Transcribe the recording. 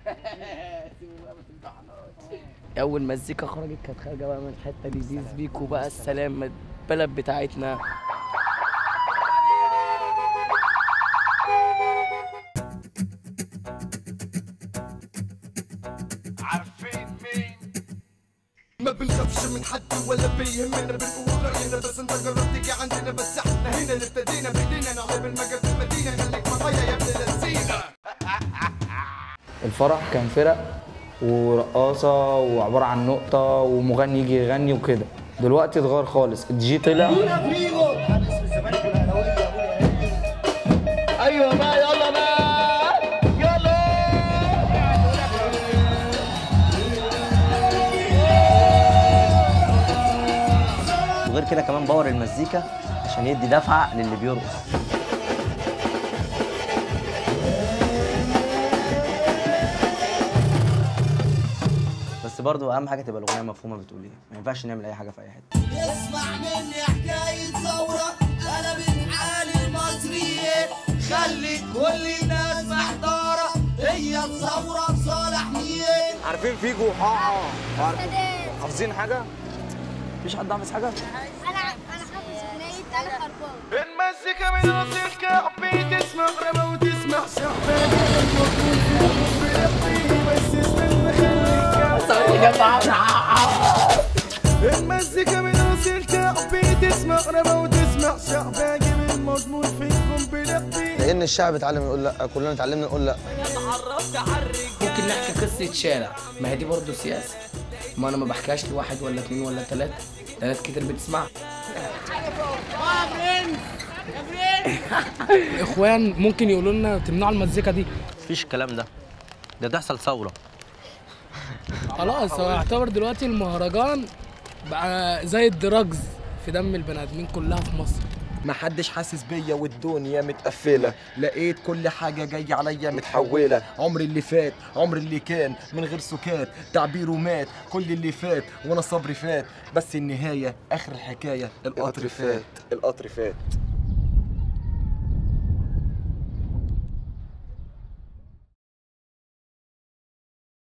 اول مزيكا خرجت كانت خارجه بقى من الحته دي دي بيكو بقى السلام البلد بتاعتنا عارفين مين ما بنخافش من حد ولا بيهمنا بنقول رأينا بس انت جربت تيجي عندنا بس احنا هنا اللي ابتدينا بايدينا نعلم المجال في المدينة خليك معايا يا ابن اللذينة الفرح كان فرق ورقاصة وعبارة عن نقطة ومغني يجي يغني وكده دلوقتي اتغير خالص الدي جي طلع ايوه بقى يلا بقى يلا وغير كده كمان باور المزيكا عشان يدي دفعه للي بيرقص بس برضو اهم حاجه تبقى الاغنيه مفهومه بتقول ايه ما ينفعش نعمل اي حاجه في اي حته اسمع مني حكاية ثورة قلبت حال المصريين خلي كل الناس محتارة هي الثورة صالح مين عارفين فيجو وحاحة حافظين حاجة؟ مفيش حد حافظ حاجة؟ انا انا حافظ اغنيه انا خربان المزيكا من راس الكعب تسمع غربة وتسمع شعبة بس استنى خليك المزيكا من راس الكعب تسمع غربة وتسمع شعبة جيب المضمون فيكم بلقي لأن الشعب اتعلم يقول لأ كلنا اتعلمنا نقول لأ ممكن نحكي قصه شارع ما هي دي برضه سياسه ما انا ما بحكيهاش لواحد ولا اتنين ولا تلاته ده ناس كتير بتسمع اخوان ممكن يقولوا لنا تمنعوا المزيكا دي مفيش الكلام ده ده تحصل ثوره خلاص هو يعتبر دلوقتي المهرجان بقى زي الدراجز في دم البني ادمين كلها في مصر محدش حاسس بيا والدنيا متقفلة لقيت كل حاجة جاية عليا متحولة عمري اللي فات عمري اللي كان من غير سكات تعبيره مات كل اللي فات وانا صبري فات بس النهاية اخر الحكاية القطر فات القطر فات